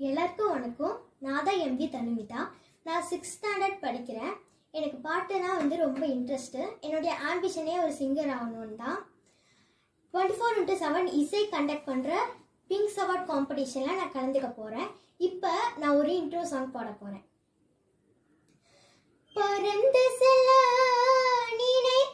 எல்லாருக்கும் வணக்கம் நான் தான் எம்டி தனுமிதா நான் சிக்ஸ்த் ஸ்டாண்டர்ட் படிக்கிறேன் எனக்கு பாட்டுனா வந்து ரொம்ப இன்ட்ரெஸ்ட்டு என்னுடைய ஆம்பிஷனே ஒரு சிங்கர் ஆகணும்னு தான் டுவெண்ட்டி ஃபோர் இன்ட்டு செவன் இசை கண்டக்ட் பண்ணுற பிங்க்ஸ் அவார்ட் காம்படிஷனில் நான் கலந்துக்க போகிறேன் இப்போ நான் ஒரு இன்ட்ரோ சாங் பாட போகிறேன் பறந்து செல்ல நினைத்த